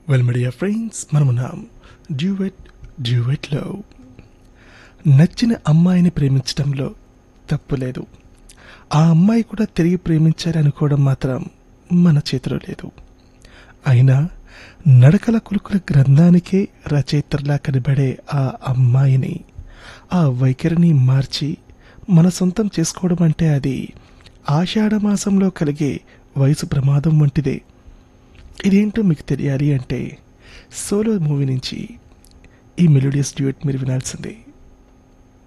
well media friends మనమున్నాం duet డ్యూవెట్లో నచ్చిన అమ్మాయిని ప్రేమించడంలో తప్పు లేదు ఆ అమ్మాయి కూడా తిరిగి ప్రేమించాలి అనుకోవడం మాత్రం మన చేతిలో లేదు అయినా నడకల కులుకుల గ్రంథానికే రచయితర్లా కనబడే ఆ అమ్మాయిని ఆ వైఖరిని మార్చి మన సొంతం చేసుకోవడం అంటే అది ఆషాఢ మాసంలో కలిగే వయసు ప్రమాదం వంటిదే ఇదేంటో మీకు తెలియాలి అంటే సోలో మూవీ నుంచి ఈ మెలోడియస్ డ్యూయట్ మీరు వినాల్సిందే